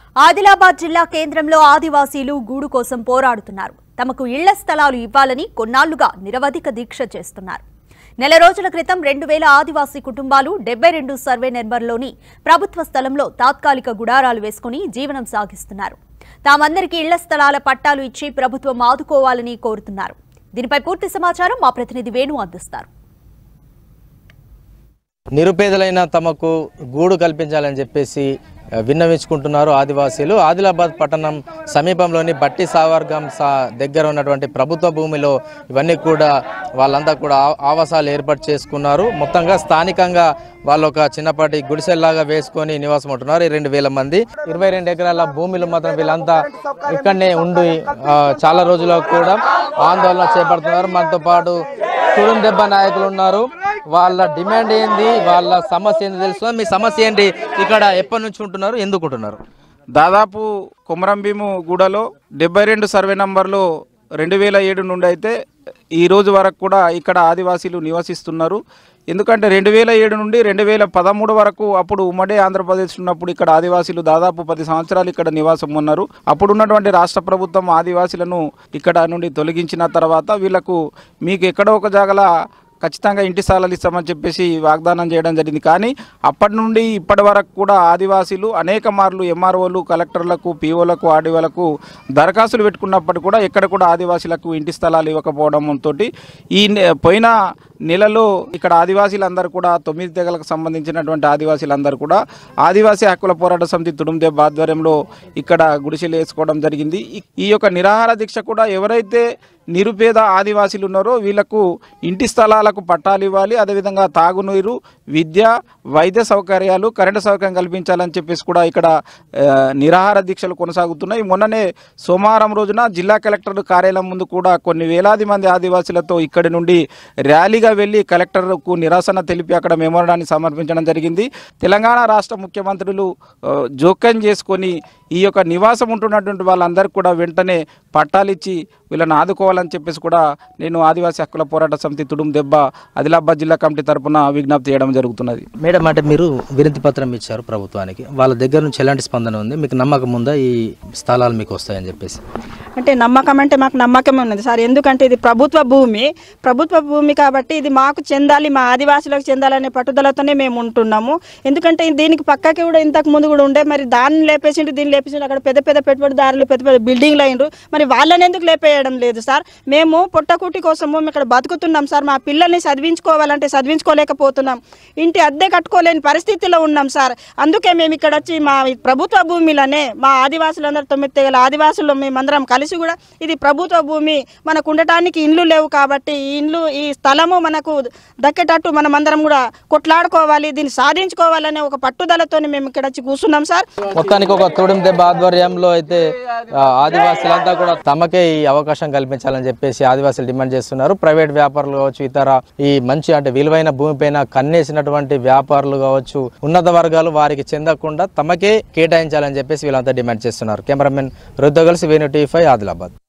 ఆదిలాబాద్ జిల్లా కేంద్రంలో ఆదివాసీలు గూడు కోసం పోరాడుతున్నారు తమకు ఇళ్ల స్థలాలు ఇవ్వాలని కొన్నాళ్లుగా నిరవధిక దీక్ష చేస్తున్నారు నెల రోజుల క్రితం రెండు వేల ఆదివాసీ కుటుంబాలు డెబ్బై రెండు సర్వే నెంబర్లోని ప్రభుత్వ స్థలంలో తాత్కాలిక గుడారాలు వేసుకుని జీవనం సాగిస్తున్నారు తామందరికీ ఇళ్ల స్థలాల పట్టాలు ఇచ్చి ప్రభుత్వం ఆదుకోవాలని కోరుతున్నారు దీనిపై పూర్తి సమాచారం మా ప్రతినిధి వేణు అందిస్తారు నిరుపేదలైన తమకు గూడు కల్పించాలని చెప్పేసి ఆ, విన్నవించుకుంటున్నారు ఆదివాసీలు ఆదిలాబాద్ పట్టణం సమీపంలోని బట్టి సావర్గం సా దగ్గర ఉన్నటువంటి ప్రభుత్వ భూమిలో ఇవన్నీ కూడా వాళ్ళంతా కూడా ఆ- ఆవాసాలు ఏర్పాటు చేసుకున్నారు మొత్తంగా స్థానికంగా వాళ్ళు ఒక చిన్నపాటి గుడిసెల్లాగా వేసుకొని నివాసం ఉంటున్నారు ఈ రెండు వేల మంది ఇరవై రెండు ఎకరాల భూమిలో మాత్రం వీళ్ళంతా ఇక్కడనే ఉండి ఆ, చాలా రోజులకు కూడా ఆందోళన చేపడుతున్నారు మనతో పాటు చూడం దెబ్బ నాయకులు ఉన్నారు వాళ్ళ డిమాండ్ ఏంది వాళ్ళ సమస్య ఏంది తెలుసు మీ సమస్య ఏంటి ఇక్కడ ఎప్పటి నుంచి ఉంటున్నారు ఎందుకు ఉంటున్నారు దాదాపు కొమరంభీము గూడలో డెబ్బై రెండు సర్వే నంబర్లో రెండు వేల ఏడు నుండి అయితే ఈ రోజు వరకు కూడా ఇక్కడ ఆదివాసీలు నివసిస్తున్నారు ఎందుకంటే రెండు వేల ఏడు నుండి రెండు వేల పదమూడు వరకు అప్పుడు ఉమ్మడి ఆంధ్రప్రదేశ్ ఉన్నప్పుడు ఇక్కడ ఆదివాసీలు దాదాపు పది సంవత్సరాలు ఇక్కడ నివాసం ఉన్నారు అప్పుడు ఉన్నటువంటి రాష్ట్ర ప్రభుత్వం ఆదివాసీలను ఇక్కడ నుండి తొలగించిన తర్వాత వీళ్ళకు మీకు ఎక్కడో ఒక జాగల ఖచ్చితంగా ఇంటి స్థలాలు ఇస్తామని చెప్పేసి వాగ్దానం చేయడం జరిగింది కానీ అప్పటి నుండి ఇప్పటి వరకు కూడా ఆదివాసీలు అనేక మార్లు ఎంఆర్ఓలు కలెక్టర్లకు పీఓలకు ఆర్డీఓలకు దరఖాస్తులు పెట్టుకున్నప్పటికీ కూడా ఎక్కడ కూడా ఆదివాసీలకు ఇంటి స్థలాలు ఇవ్వకపోవడంతో ఈ నె- పోయిన నెలలో ఇక్కడ ఆదివాసీలందరూ కూడా తొమ్మిది తెగలకు సంబంధించినటువంటి ఆదివాసీలందరూ కూడా ఆదివాసీ హక్కుల పోరాట సమితి తుడుందెబ్బ ఆధ్వర్యంలో ఇక్కడ గుడిసెలు వేసుకోవడం జరిగింది ఈ- ఈ యొక్క నిరాహార దీక్ష కూడా ఎవరైతే నిరుపేద ఆదివాసీలు ఉన్నారో వీళ్ళకు ఇంటి స్థలాలకు పట్టాలు ఇవ్వాలి అదేవిధంగా తాగునీరు విద్య వైద్య సౌకర్యాలు కరెంటు సౌకర్యం కల్పించాలని చెప్పేసి కూడా ఇక్కడ ఆ, నిరాహార దీక్షలు కొనసాగుతున్నాయి మొన్ననే సోమవారం రోజున జిల్లా కలెక్టర్ కార్యాలయం ముందు కూడా కొన్ని వేలాది మంది ఆదివాసీలతో ఇక్కడి నుండి ర్యాలీగా వెళ్ళి కలెక్టర్కు నిరసన తెలిపి అక్కడ మెమోరాన్ని సమర్పించడం జరిగింది తెలంగాణ రాష్ట్ర ముఖ్యమంత్రులు ఆ, జోక్యం చేసుకొని ఈ యొక్క నివాసం ఉంటున్నటువంటి వాళ్ళందరికీ కూడా వెంటనే పట్టాలు ఇచ్చి వీళ్ళని ఆదుకోవాలని చెప్పేసి కూడా నేను ఆదివాసీ హక్కుల పోరాట సమితి తుడుం దెబ్బ ఆదిలాబాద్ జిల్లా కమిటీ తరపున విజ్ఞప్తి చేయడం జరుగుతున్నది మేడం అంటే మీరు వినతి పత్రం ఇచ్చారు ప్రభుత్వానికి వాళ్ళ దగ్గర నుంచి ఎలాంటి స్పందన ఉంది మీకు నమ్మకం ఉందా ఈ స్థలాలు మీకు వస్తాయని చెప్పేసి అంటే నమ్మకం అంటే మాకు నమ్మకమే ఉన్నది సార్ ఎందుకంటే ఇది ప్రభుత్వ భూమి ప్రభుత్వ భూమి కాబట్టి ఇది మాకు చెందాలి మా ఆదివాసులకు చెందాలనే పట్టుదలతోనే మేము ఉంటున్నాము ఎందుకంటే దీనికి పక్కకి కూడా ఇంతకు ముందు కూడా ఉండే మరి దాన్ని లేపేసిండు దీన్ని లేపేసిండు అక్కడ పెద్ద పెద్ద పెట్టుబడిదారులు పెద్ద పెద్ద బిల్డింగ్లు అయినరు మరి వాళ్ళని ఎందుకు లేపేయడం లేదు సార్ మేము పొట్టకుటి కోసము మేము ఇక్కడ బతుకుతున్నాం సార్ మా పిల్లల్ని చదివించుకోవాలంటే చదివించుకోలేకపోతున్నాం ఇంటి అద్దె కట్టుకోలేని పరిస్థితిలో ఉన్నాం సార్ అందుకే మేము ఇక్కడ వచ్చి మా ఈ ప్రభుత్వ భూమిలోనే మా ఆదివాసులందరూ తొమ్మిది తెగల ఆదివాసులు మేమందరం కలిసి కూడా ఇది ప్రభుత్వ భూమి మనకు ఉండటానికి ఇండ్లు లేవు కాబట్టి ఈ ఇండ్లు ఈ స్థలము మనకు దక్కేటట్టు మనం అందరం కూడా కొట్లాడుకోవాలి దీన్ని సాధించుకోవాలనే ఒక పట్టుదలతో మేము ఇక్కడ వచ్చి కూర్చున్నాం సార్ మొత్తానికి ఒక తొడుం దెబ్బ ఆధ్వర్యంలో అయితే ఆ, ఆదివాసీలంతా కూడా తమకే ఈ అవకాశం కల్పించాలని చెప్పేసి ఆదివాసీలు డిమాండ్ చేస్తున్నారు ప్రైవేట్ వ్యాపారులు కావచ్చు ఇతర ఈ మంచి అంటే విలువైన భూమిపైన కన్నేసినటువంటి వ్యాపారులు కావచ్చు ఉన్నత వర్గాలు వారికి చెందకుండా తమకే కేటాయించాలని చెప్పేసి వీళ్ళంతా డిమాండ్ చేస్తున్నారు కెమెరామెన్ రుద్ద కలిసి వేణు టీ ఫైవ్ ఆదిలాబాద్